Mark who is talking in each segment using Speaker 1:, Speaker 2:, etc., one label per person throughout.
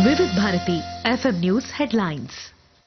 Speaker 1: వివిధ Bharati FM news headlines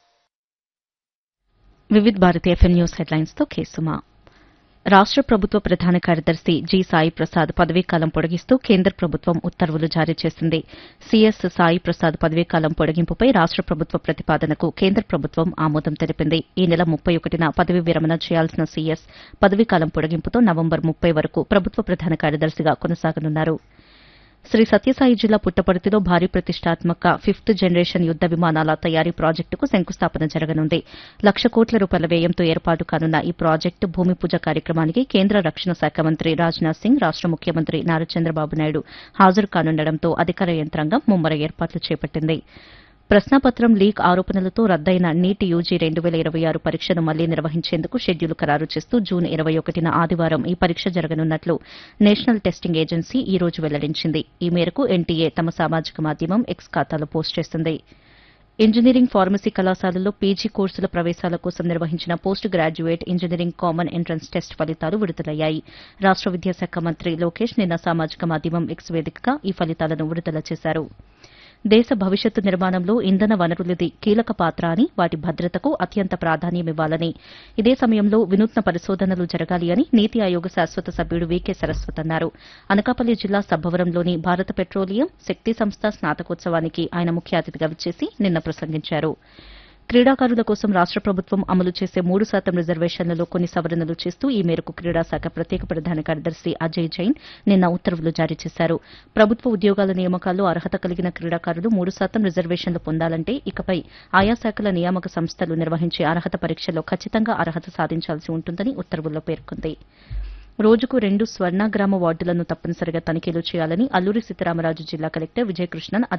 Speaker 2: Vividh Bharati FM news headlines తో కేసుమా రాష్ట ప్రభుత్వ ప్రధాన కార్యదర్శి జి సాయి ప్రసాద్ పదవీకాలం పొడిగిస్తూ కేంద్ర ప్రభుత్వం ఉత్తర్వులు జారీ చేసింది సీఎస్ సాయి ప్రసాద్ పదవీకాలం పొడిగింపుపై రాష్ట ప్రభుత్వ ప్రతిపాదనకు కేంద్ర ప్రభుత్వం ఆమోదం తెలిపింది ఈ నెల ముప్పై ఒకటిన పదవీ విరమణ చేయాల్సిన సీఎస్ పదవీకాలం పొడిగింపుతో నవంబర్ ముప్పై వరకు ప్రభుత్వ ప్రధాన కార్యదర్శిగా కొనసాగనున్నారు శ్రీ సత్యసాయి జిల్లా పుట్టపర్తిలో భారీ ప్రతిష్టాత్మక ఫిఫ్త్ జనరేషన్ యుద్ద విమానాల తయారీ ప్రాజెక్టుకు శంకుస్థాపన జరగనుంది లక్ష కోట్ల రూపాయల వ్యయంతో ఏర్పాటు కానున్న ఈ ప్రాజెక్టు భూమి పూజ కార్యక్రమానికి కేంద్ర రక్షణ శాఖ మంత్రి రాజ్నాథ్ సింగ్ రాష్ట ముఖ్యమంత్రి నారా చంద్రబాబు నాయుడు హాజరు కానుండటంతో అధికార యంత్రాంగం ముమ్మర ఏర్పాట్లు చేపట్టింది ప్రశ్నాపత్రం లీక్ ఆరోపణలతో రద్దయిన నీట్ యూజీ రెండు వేల ఇరవై ఆరు పరీక్షను మళ్లీ నిర్వహించేందుకు షెడ్యూల్ ఖరారు చేస్తూ జూన్ ఇరవై ఒకటిన ఆదివారం ఈ పరీక్ష జరగనున్నట్లు నేషనల్ టెస్టింగ్ ఏజెన్సీ ఈ రోజు వెల్లడించింది ఈ మేరకు ఎన్టీఏ తమ సామాజిక మాధ్యమం ఎక్స్ ఖాతాలో పోస్ట్ చేసింది ఇంజనీరింగ్ ఫార్మసీ కళాశాలల్లో పీజీ కోర్సుల ప్రవేశాల కోసం నిర్వహించిన post graduate engineering common entrance test ఫలితాలు విడుదలయ్యాయి రాష్ట విద్యాశాఖ మంత్రి లోకేష్ నిన్న సామాజిక మాధ్యమం ఎక్స్ వేదికగా ఈ ఫలితాలను విడుదల చేశారు దేశ భవిష్యత్తు నిర్మాణంలో ఇంధన వనరులది కీలక పాత్ర అని వాటి భద్రతకు అత్యంత ప్రాధాన్యమివ్వాలని ఇదే సమయంలో వినూత్న పరిశోధనలు జరగాలి అని నీతి ఆయోగ్ శాశ్వత సభ్యుడు వీకే సరస్వత్ అన్నారు అనకాపల్లి జిల్లా సబ్బవరంలోని భారత పెట్రోలియం శక్తి సంస్థ స్నాతకోత్సవానికి ఆయన ముఖ్య అతిథిగా విచ్చేసి నిన్న ప్రసంగించారు క్రీడాకారుల కోసం రాష్ట ప్రభుత్వం అమలు చేసే మూడు శాతం రిజర్వేషన్లలో కొన్ని సవరణలు చేస్తూ ఈ మేరకు క్రీడా శాఖ ప్రత్యేక ప్రధాన కార్యదర్శి అజయ్ జైన్ నిన్న ఉత్తర్వులు జారీ చేశారు ప్రభుత్వ ఉద్యోగాల నియామకాల్లో అర్హత కలిగిన క్రీడాకారులు మూడు శాతం రిజర్వేషన్లు పొందాలంటే ఇకపై ఆయా శాఖల నియామక సంస్థలు నిర్వహించే అర్హత పరీక్షల్లో ఖచ్చితంగా అర్హత సాధించాల్సి ఉంటుందని ఉత్తర్వుల్లో పేర్కొంది రోజుకు రెండు స్వర్ణగ్రామ వార్డులను తప్పనిసరిగా తనిఖీలు చేయాలని అల్లూరి సీతారామరాజు జిల్లా కలెక్టర్ విజయకృష్ణన్